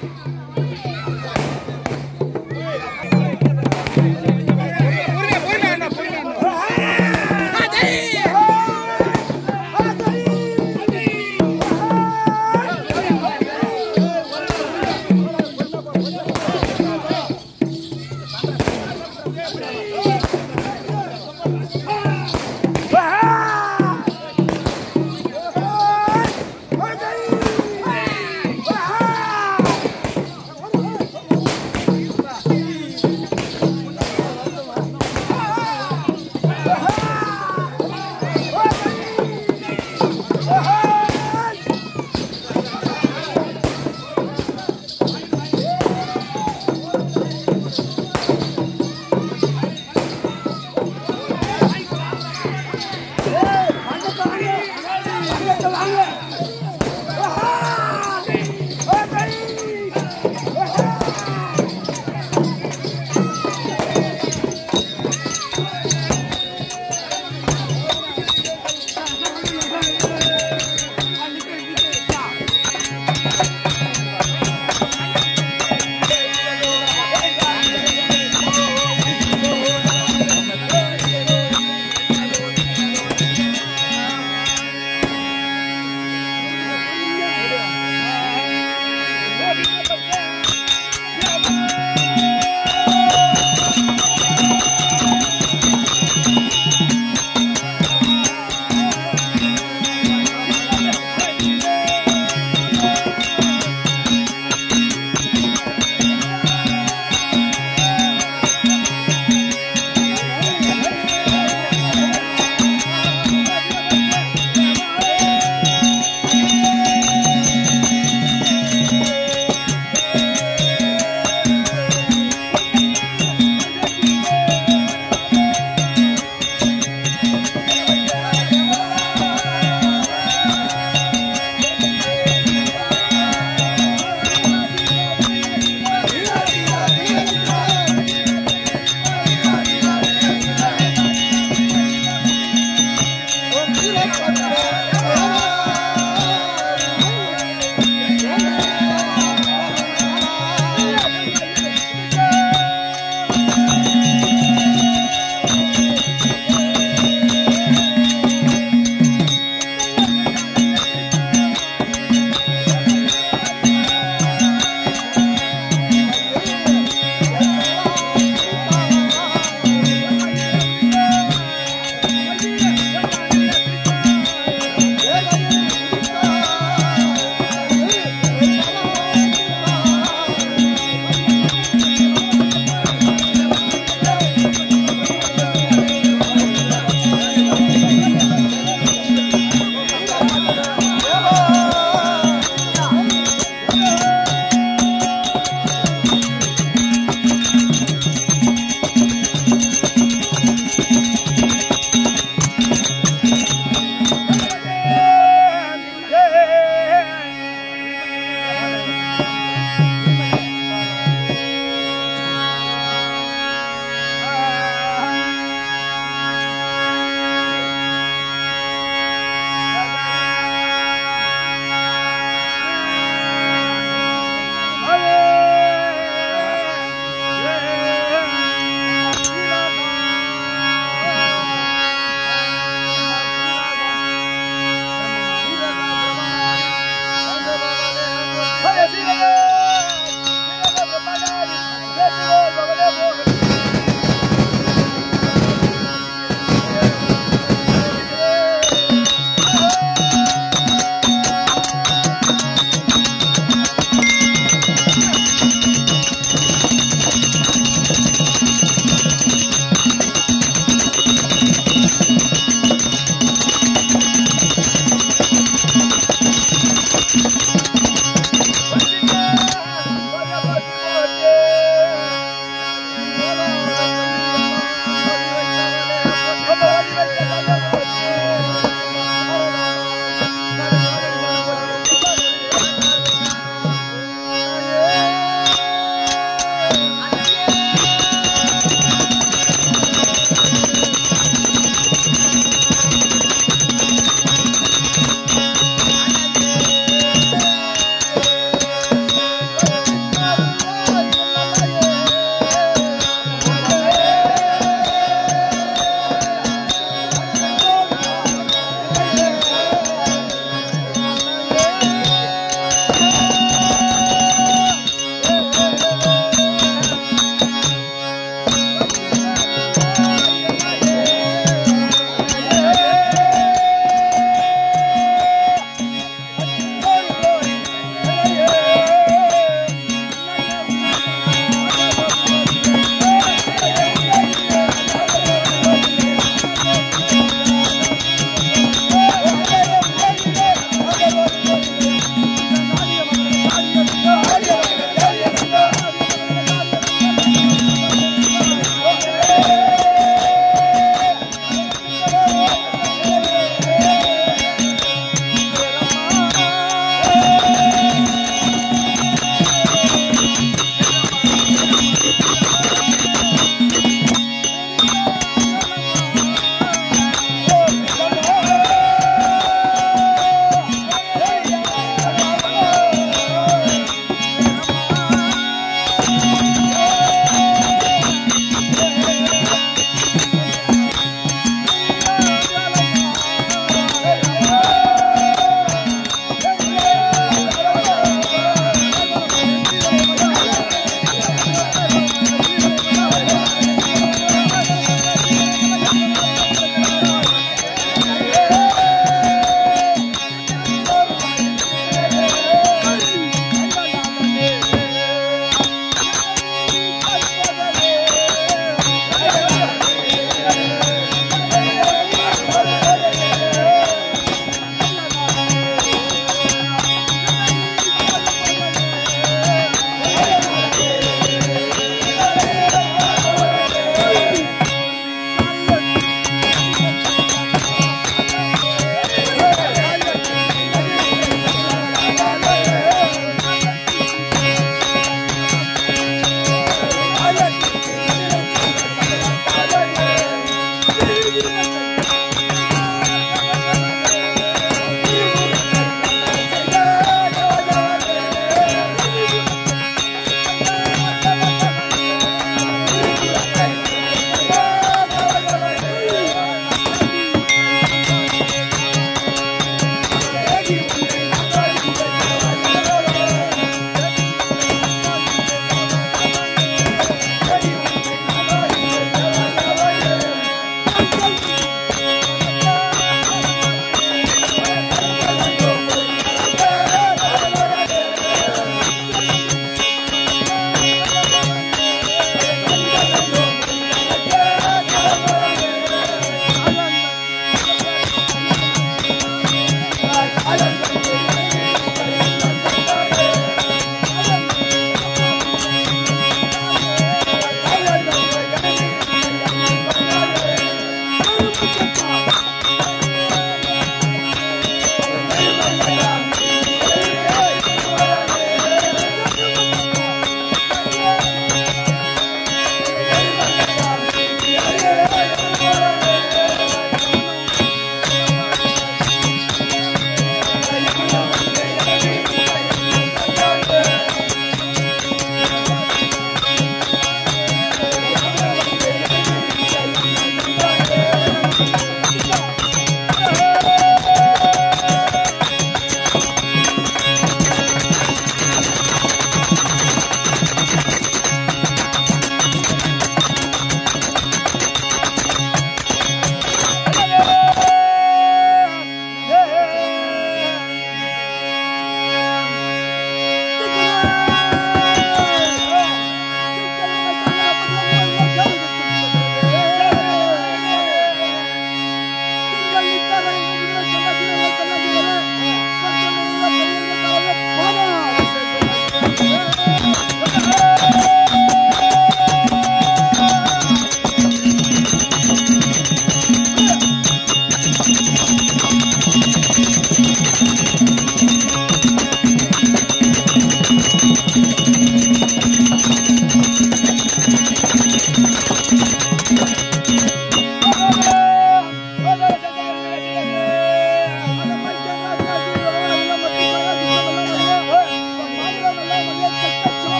ஆ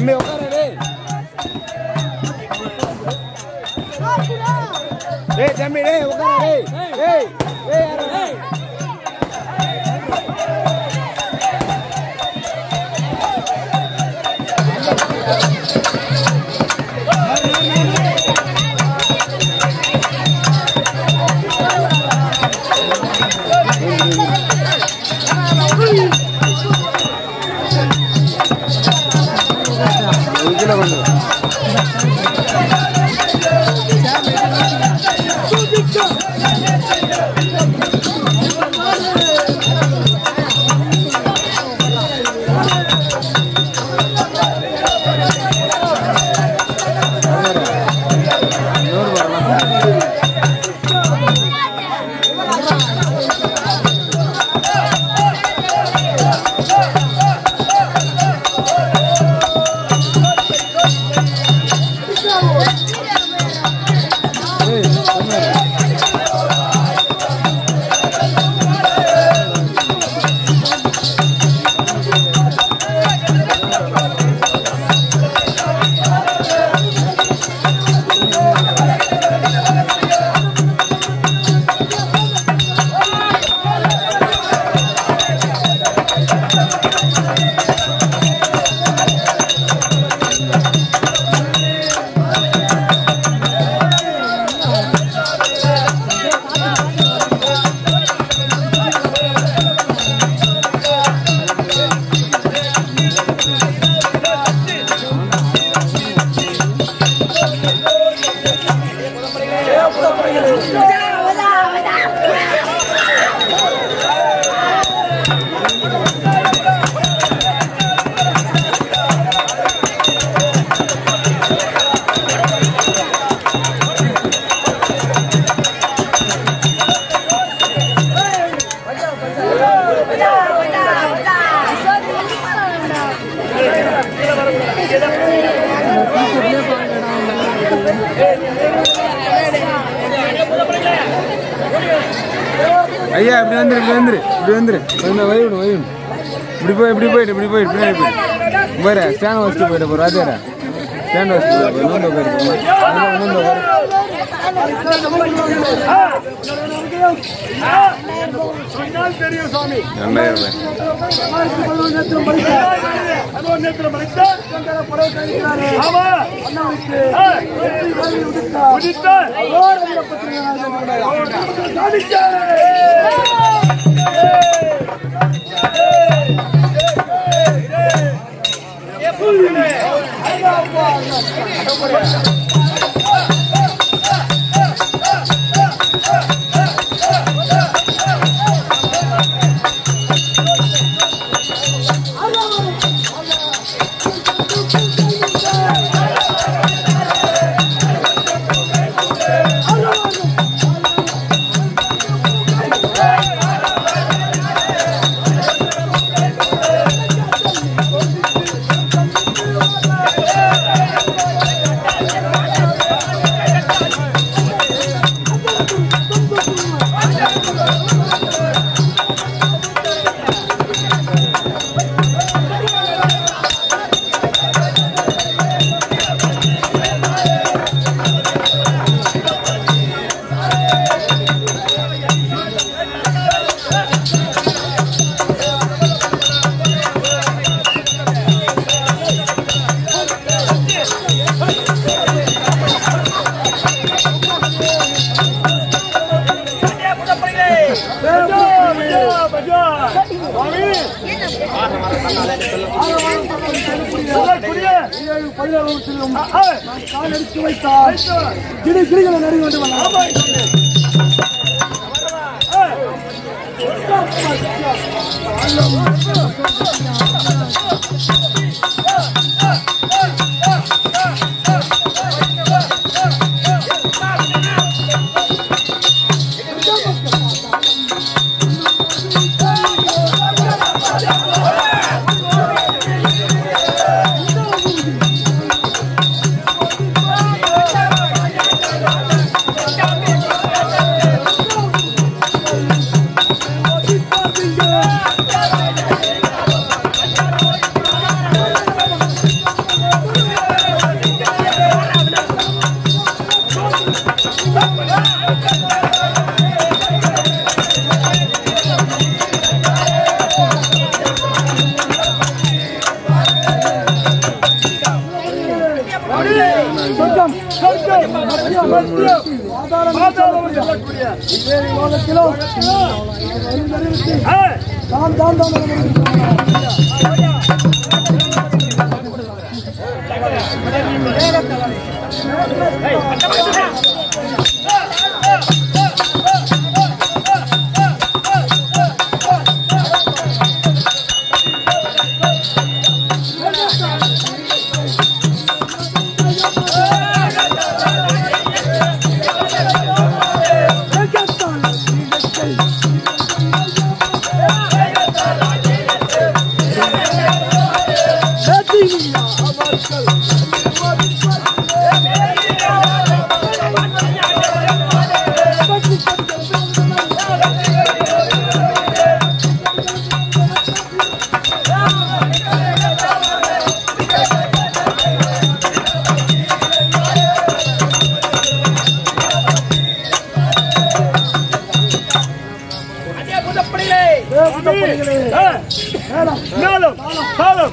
தம்பி உட்காரு டேய் டேய் தம்பி டேய் உட்காரு டேய் டேய் டேய் யாரா டேய் இதுல கொண்டு வா. நூறு ரூபாய் ஏய் சொன்னாரு ஐயா இப்படி வந்துரு இப்படி வந்துரு இப்படி வந்துரு வந்து வை விடு வை விடு இப்படி போய் இப்படி போயிட்டு இப்படி போயிட்டு பின்னாடி போயிட்டு போயிரு ஸ்டாண்ட் வச்சுட்டு போயிட்டு போ ராஜாரா ஸ்டாண்ட் வச்சுட்டு போய் நோந்து போயிருக்கு நோந்து போயிரு சொன்னால் தெரியும் சுவாமி ரெண்டாயிரம் ரூபாய் அதோ நேத்திரம் மறைத்தார். ஆமா. ஆ. உதித்தார். Thank மத்தியம் பாதாளம் சொல்லக்கூடிய ஆ, ஆ, மேலும் காலம்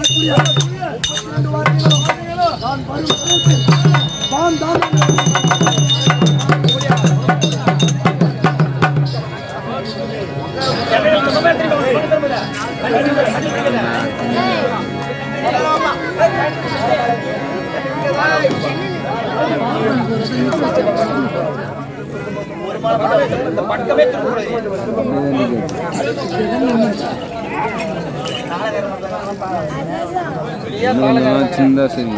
சின்னதா சரி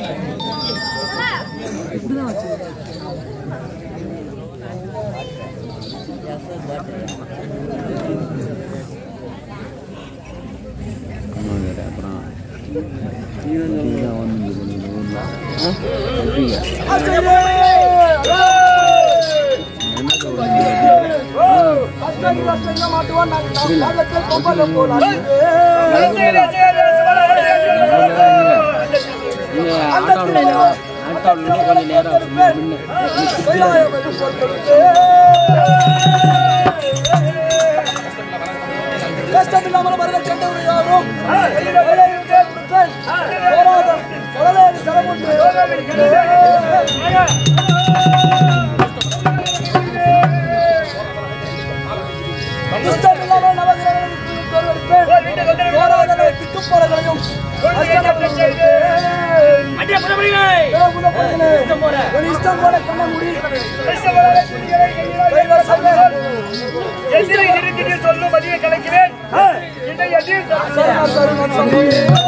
அப்புறம் கஷ்டமில்லாமல் வருட கண்டவர் யாரும் போராட்டம் கொலவேலி சலமுண்டு கஷ்டமில்லாமல் நவகிரகங்களுக்கு தோற்கடிப்பேன். போராதனை திக்குப்போரங்களையும் அர்ச்சனைகளையும் என் இஷ்டம் போல கண்ண முடி கைகள் சல்வேன். எதிரை இருக்கிற சொல்லும் பதிவை கலைக்கிறேன் ஆ, என்னை எதிர் சரிமா, சரிமா, சொல்லி.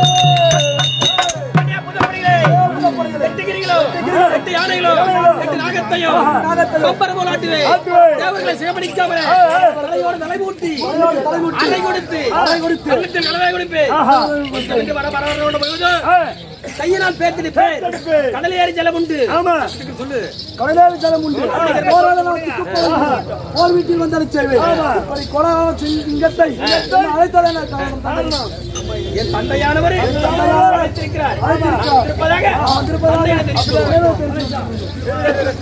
எட்டு யானைகளோ எட்டு நாகத்தையோ கொம்பர் போல் ஆட்டுவேன் தேவர்களை சிவமடிக்காமலே தலையோடு தலைமூட்டி அலை கொடுத்து அலை கொடுத்து கண்ணிட்டு நலவை கொடுப்பேன் மக்களுக்கு வர வர வர போகுது கையினால் பேத்து நிற்பேன் கடல் ஏறி ஜலம் உண்டு ஆமா சொல்லு கடலேறி ஜலம் உண்டு. போராதனை திக்குப்போரங்களையும் போர் வீட்டில் வந்தடை செய்வேன். இப்படி கொலான சிங்கத்தை அழைத்ததென தண்டனம். என் தந்தையானவர் அழைத்திருக்கிறார் அழைத்திருக்கிறார். இருப்பதாக வந்திருப்பதாக தந்தையை தெரிவித்துக் தேவ தெரிவித்தார்.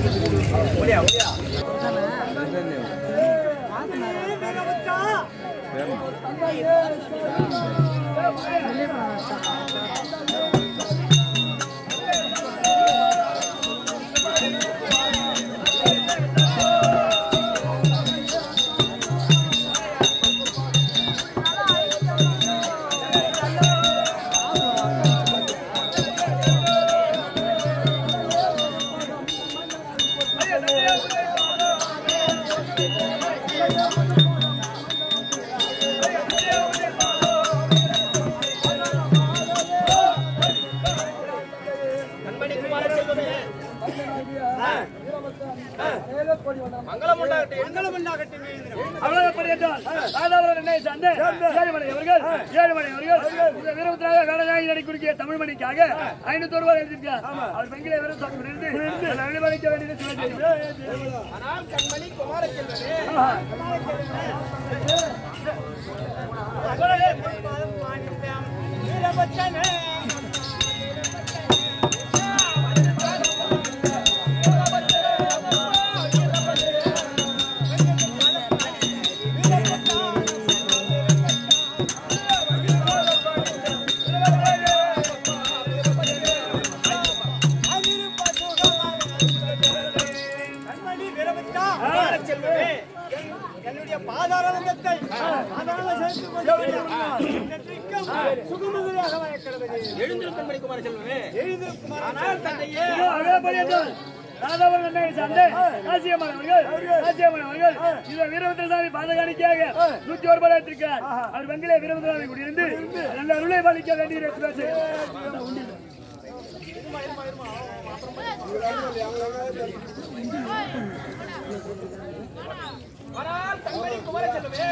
அவ்வளவு என்றால் ராதாபுரம் என்னை சார்ந்த ஏழுமலை அவர்கள் ஏழுமலை அவர்கள் இந்த வீரபத்ராக கடனாகி நடிக்குறிக்கிய தமிழ் மணிக்காக ஐநூத்தி ரூபாய் எழுதியிருக்கார் அவர் பெண்களை வர சாப்பிட்டு வெளிவரைக்க வேண்டியது சிவஜெயம் குமார செல்வமே என்னுடைய பாதாரங்கத்தை பாதாள சேர்த்துக் கொண்டு சுகமதியாக வயக்கிறது எழுந்திருக்கும்படி குமார செல்வமே எழுதிருக்குமாறு ஆனால் தந்தையே இதோ அதே படி என்றால் ராதாபுரம் அன்னை சண்டை காசியம்மன் அவர்கள் காசியம்மன் அவர்கள் இதோ வீரபத்ரசாமி பாதகாணிக்காக நூத்தி ஒரு ரூபாய் எடுத்திருக்கிறார் அவர் வங்கிலே வீரபத்ரசாமி குடியிருந்து நல்ல அருளை பாலிக்க வேண்டிய பேச்சு ஆனால் தந்தை குமார செல்வமே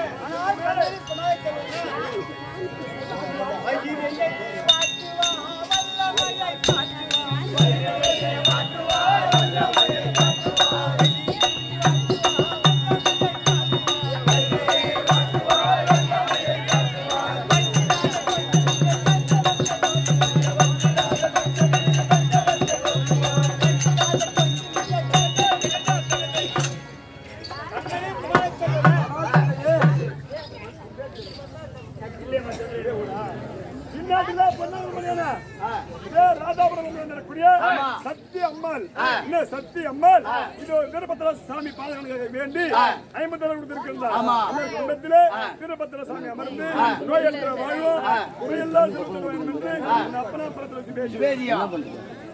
இந்நாட்டுல பொன்னாங்க மணியான இதே ராதாபுரம் வந்திருக்கக்கூடிய சக்தி அம்மாள் என்ன சக்தி அம்மாள் இது வீரபத்ர சாமி பாதகனுக்கு வேண்டி ஐம்பத்தி ஏழு கொடுத்திருக்கிறார் அந்த குடும்பத்திலே வீரபத்ர சாமி அமர்ந்து நோயற்ற வாழ்வோம் குறையெல்லாம் செலுத்த வேண்டும் என்று இந்த அப்பனா படத்தில் பேசி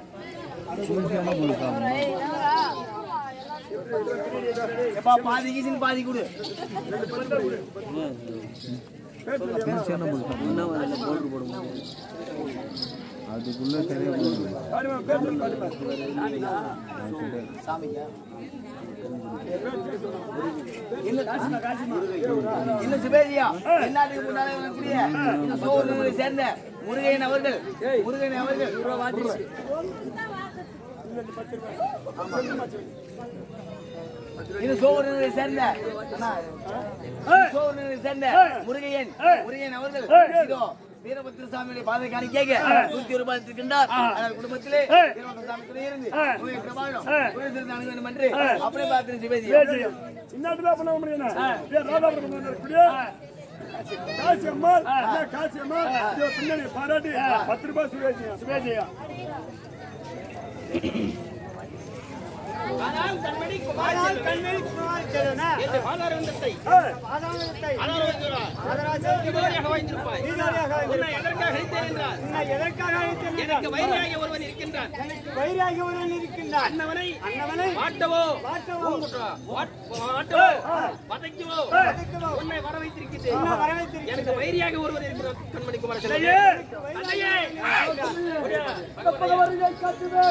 எப்பா பாதி கீசின்னு பாதி கொடு அதுக்குள்ள சரியா போகுது இன்னும் சிவேதியா எல்லாத்துக்கு முன்னாலே வரக்கூடிய இந்த சோழனை சேர்ந்த முருகையன் அவர்கள் முருகன் அவர்கள் இது சோழனை சேர்ந்த அண்ணா, சோழனை சேர்ந்த முருகையன் முருகையன் அவர்கள் இதோ வீரபத்ர சாமியுடைய பாதை காணிக்கையாக நூத்தி ரூபாய் இருக்கின்றார் ஆனால் குடும்பத்திலே வீரபத்ர சாமி துணை இருந்து நோயை பிரபாகரம் துணை சிறந்து அணுக வேண்டும் என்று அப்படியே பார்த்து சிவேதியா இந்நாட்டுல பண்ண முடியும் ராதாபுரம் வந்திருக்கக்கூடிய காசி அம்மாள் இந்த காசி அம்மாள் இதோ பின்னாடி பாராட்டி பத்து ரூபாய் சுவேஜியா சுவேஜியா ஆனால் கண்மணி குமார் செல்வமே, இந்த பாதாரவந்தத்தை நீதிபதியாக வைத்திருப்பாய். உன்னை எதற்காக அழைத்தேன் என்றால், எனக்கு வைரியாகிய ஒருவன் இருக்கின்றான். வைராகி ஒருவன் இருக்கின்றான் அன்னவனை அன்னவனை வாட்டவோ, வாட்டவோ, பூங்குற்றவோ, வாட்- வாட்டவோ, வதைக்கவோ, உன்னை வர வைத்திருக்கிறேன். வர வைத்திருக்கிறேன். எனக்கு வைரியாக ஒருவர் இருக்கிறார் கண்மணி குமார செல்வமே. தந்தையே, வருகை காட்டுவே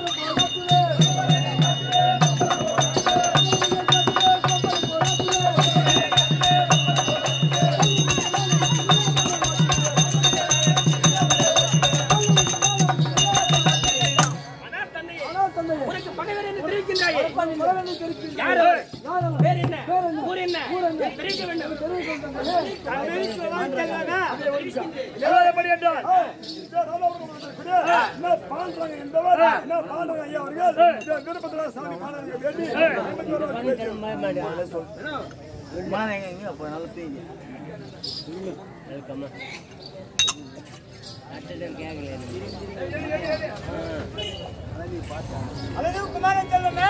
ஆனால் தந்தையே, உனக்கு பகைவர் என்று தெரிவிக்கின்றாயே யார் யார் அவர்? பேர் என்ன ஊர் என்ன தெரிவிக்க வேண்டும் எப்படி என்றால் இந்த ராதாபுரம் வந்திருக்கக்கூடிய இந்த பாண்டரங்க என்பவர் இந்த பாண்டரங்க ஐயா அவர்கள் இந்த வீரபத்ர சாமி பாடலுக்கு வேண்டி ஐம்பத்தி ஒரு ரூபாய் சுவேஜியா. அழகு குமாரன் செல்வமே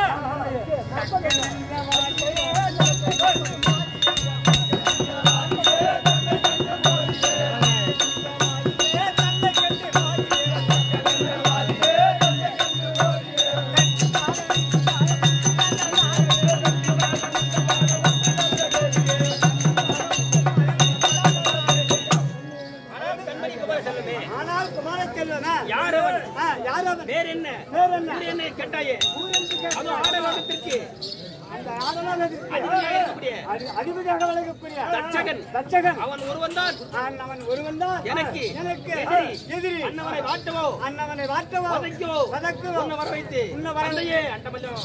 ஆனால் கண்மணி குமார செல்வமே ஆனால் குமாரன் செல்வமே யார் அவன் ஆ, யார் அவன் பேர் என்ன பேர் என்ன ஊர் என்ன கேட்டாயே அது ஆடலோகத்திற்கு அந்த ஆடலானது அதிபதியாக இருக்கக்கூடிய அது அதிபதியாக விளங்கக்கூடிய தட்சகன். தட்சகன் அவன் ஒருவன் தான் நான் அவன் ஒருவன் தான் எனக்கு எனக்கு எதிரி. எதிரி அன்னவரை வாட்டவோ அண்ணவனை வாட்டவோ வதைக்கவோ வதக்குவோ உன்னை வர வைத்து உன்னை வர தந்தையே அண்டமஞ்சம்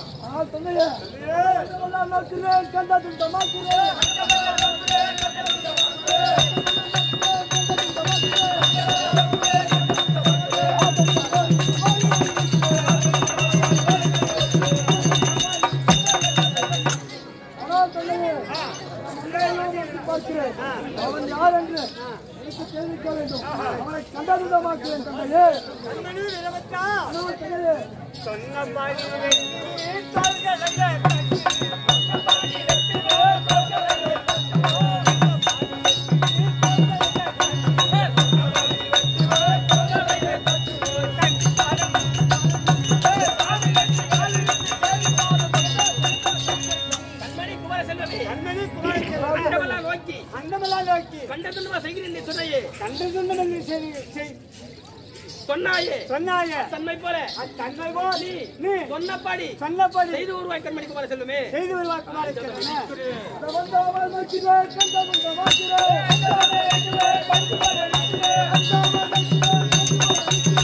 அவன் யார் என்று எனக்கு தெரிவிக்க வேண்டும் அவனை கண்டதுடமாக்குவேன் தந்தையே சொன்ன குமார செல்வமே கண்மணி குமார செல்வமே. அண்டமெல்லாம் நோக்கி அண்டமெல்லாம் நோக்கி கண்டதுமா செய்கிறேன் நீ சொன்னையே கண்டதுண்டன நீ செய்- செய்- சொன்னாயே சொன்னாயே தன்மை போல தன்மை போல் நீ நீ சொன்னபடி சொன்னபடி செய்து உருவாய் கண்மணி குமார செல்வமே செய்து வருவார் குமார செல்வமே. கந்தவந்தாமல் நோக்கிலே, கந்தவந்த வாக்கிலே, கந்தவந்த வாக்கிலே, பஞ்சுமலை நாட்டிலே, கந்தவந்த நோக்கிலே,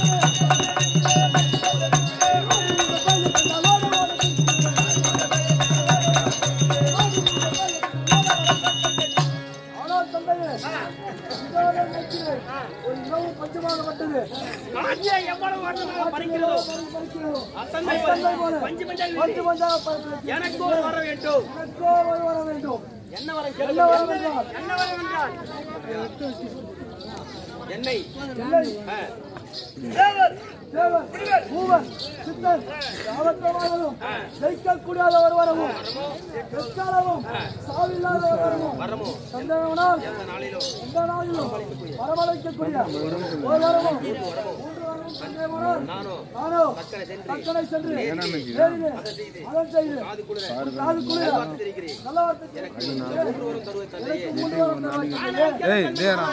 ஆனால் தந்தையே, இதான நோக்கிலே, ஒரு இரவு பஞ்சமாகப்பட்டது. காட்சியை எவ்வளவு வருடமாக பறிக்கிறதோ பறிக்கிறதோ. அத்தன்மை தந்தை போல போல பஞ்சு பஞ்சாக பஞ்சு பஞ்சாக பறிக்கிறது. எனக்கு ஒரு வர வேண்டும் எனக்கோ ஒரு வர வேண்டும் என்ன வரம் என்ன கேளுங்க வரம் என்றால் என்ன வரம் என்றால் என்னை இல்லை ஆ, தேவர் தேவன் மூவன் சித்தன் யாவற்றமானதும் ஜெயிக்கக்கூடாத ஒரு வரமும் எக்காலமும் சாவில்லாத ஒரு வரமும் வரமோ சந்தேகமானால் இந்த நாளிலும் எந்த நாளிலும் வரவழைக்கக்கூடிய ஒரு வரமும் மூன்று வரமும் சந்தேகமானால் நானோ நானோ மக்களை சென்று தக்கனை சென்று நேரிலே நேரிலே செய்து அதன் செய்து காது குளிர காது குளிர தெரிகிறேன் நல்ல வார்த்தை எனக்கு மூன்று வரும் தருவது தந்தையே மூன்று வரம் தருவாய் ஏய் தேரா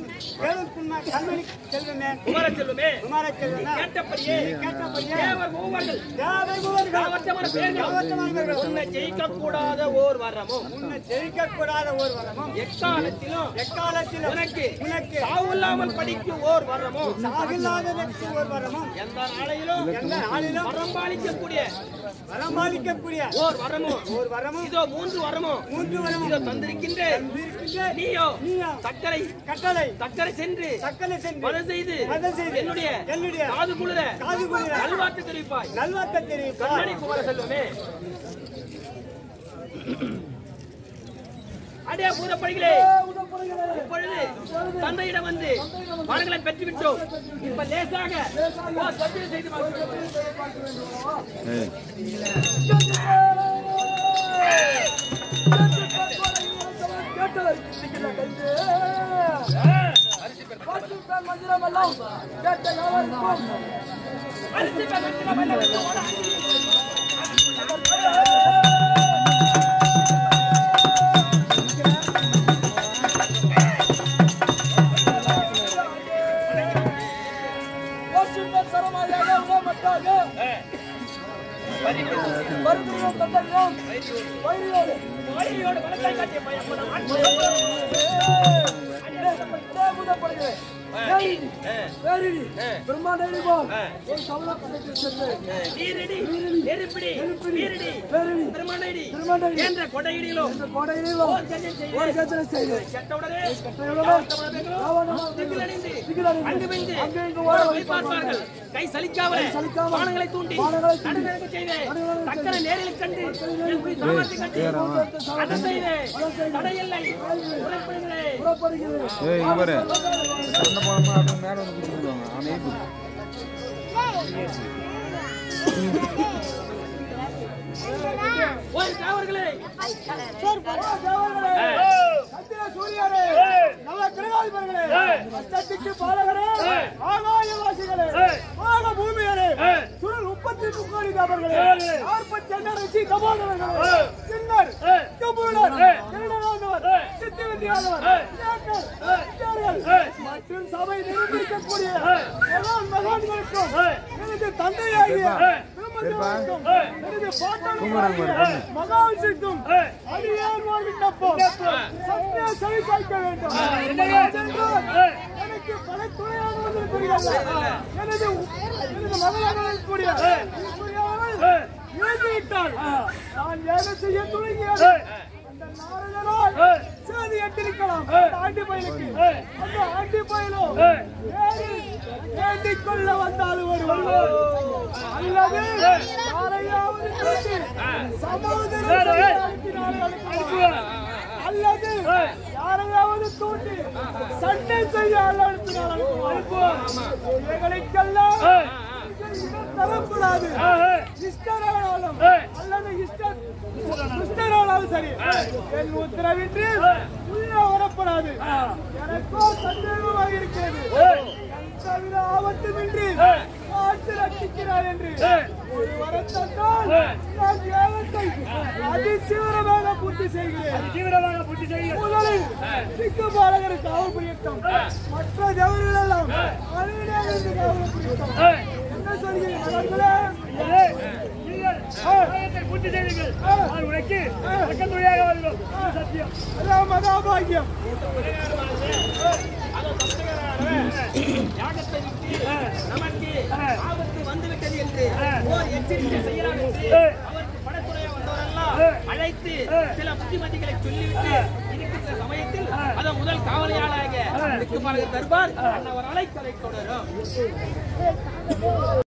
குமார செல்வமே குமார செல்வமே. கேட்டபடியே கேட்டபடியே தேவர் மூவர்கள் யாவை மூவர்கள் யாவற்றமான பேர்கள் உன்னை ஜெயிக்கக்கூடாத ஓர் வரமும் உன்னை ஜெயிக்கக்கூடாத ஒரு வரமும் எக்காலத்திலும் எக்காலத்திலும் உனக்கு உனக்கு சாவில்லாமல் படிக்கும் ஓர் வரமும் சாகில்லாததற்கு ஒரு வரமும் எந்த நாளையிலும் எந்த நாளிலும் வரம்பாலிக்கக்கூடிய வரமாளிக்கக்கூடிய ஓர் வரமும் ஒரு வரமும் இதோ மூன்று வரமும் மூன்று வரமும் இதோ தந்திருக்கின்றேன் இருக்கின்ற நீயோ நீயோ சக்கரை கட்டளை சக்கரை சென்று தக்கனை சென்று மதம் செய்து மதம் செய்து என்னுடைய என்னுடைய காது குளிர காது குளிர நல்வாக்கு தெரிவிப்பாய் நல்வாக்க தெரிவிப்பார் கண்ணாடி குமார செல்வமே அடே பூதப்படிகளே இப்பொழுது தந்தையிடம் வந்து வரங்களை பெற்றுவிட்டோம் இப்ப லேசாக ஓ, சத்தியம் செய்து பார்க்கிறோம். ஏய் அரிசி பேக்கெட் நம்ம எல்லாம் வந்து போடா. வழியோடு வளர்த்தை காட்டிய பையன் போன ஆட்சி. நீரிடி, நெருப்பிடி, நீரிடி, திருமணடி என்ற கொடையிடிலும் போர் கஜம் செய்து செத்தவுடனே யாவத்தமிழர்களும் திகிலடைந்து, அங்குமிங்கு ஓட பார்ப்பார்கள். கை சலிக்காமலே பானங்களை தூண்டி நடுநடுங்க செய்தேன் தக்கனை நேரில் கண்டு என் குடி சாமர்த்தி கண்டு அதை செய்தேன் தடையில்லை உரைப்படுகிறேன் ஏய் இங்க பாரு சண்டை போனோமா அப்படியே மேல வந்து குடிச்சிருவாங்க அவனை ஏத்து ஒரு காவர்களே சூரியனே நவ கிரகாதிபர்களே அச்சத்துக்கு பாலகரே ஆகாயவாசிகளே ஆக பூமியரே சுழல் முப்பத்தி முக்கோடி காவர்களே நாற்பத்தி எண்ணூறு கபோதரர்களே சின்னர் கபூலர் திருடனானவர் சித்தி வித்தியானவர் மற்றும் சபை நிரூபிக்கக்கூடிய மகான் மகான்களுக்கும் எனது தந்தையாகிய பிரம்மதேவனுக்கும் எனது பாட்டனுமாகிய மகாவிஷுக்கும் அடியார் விண்ணப்பம் சத்திய செவி சாய்க்க வேண்டும் ஏனென்றால் எனக்கு பல துணையாக வந்திருக்கிறீர்கள் எனது எனது மகளாக இருக்கக்கூடிய ஈஸ்வரியாவை இழந்துவிட்டால் நான் ஏக செய்ய துணிகிறேன் அந்த நாரதனால் சேதி எட்டிருக்கலாம் அந்த ஆண்டி பயலுக்கு அந்த ஆண்டி பயலும் வேண்டிக் கொள்ள வந்தாலும் வருவார் அல்லது யாரையாவது கூட்டி சகோதரர் அனுப்பினாலும் அனுப்புவார். அல்லது யாரையாவது தூண்டி சண்டை செய்ய ஆள் அனுப்பினால் அனுப்புவார் இவைகளுக்கெல்லாம் இடம் தரக்கூடாது இஷ்டரானாலும் அல்லது இஷ்ட இஷ்டரானாலும் சரி என் உத்தரவின்றி உள்ளே வரப்படாது எனக்கோ சந்தேகமாக இருக்கிறது எந்தவித ஆபத்துமின்றி காத்து ரட்சிக்கிறார் என்று ஒரு வரம் தந்தால் நான் தேவத்தை அதிசீவிரமாக பூர்த்தி செய்கிறேன் தீவிரமாக புத்தி செய்யுங்கள் முதலில் திக்கு பாலகர் காவல் புரியட்டும் மற்ற தேவர்கள் எல்லாம் அருகிலே இருந்து காவல் புரியட்டும் என்ன சொல்கிறீர்கள் நண்பர்களே? ஐயரே, நீங்கள் ஆலயத்தை பூர்த்தி செய்வீர்கள் நான் உனக்கு பக்கத்துறையாக வருகிறோம் இது சத்தியம் அதான் மகாபாகியம் யாகத்தை விட்டு நமக்கு ஆபத்து வந்துவிட்டது என்று ஓர் எச்சரிக்கை செய்யலாம் என்று அவருக்கு படத்துறையா வந்தவரெல்லாம் அழைத்து சில புத்திமதிகளை சொல்லிவிட்டு இருக்கின்ற சமயத்தில் அதன் முதல் காவலையாளாக திக்குமாளர் தர்பார் அன்னவர் அழைக்கலை தொடரும்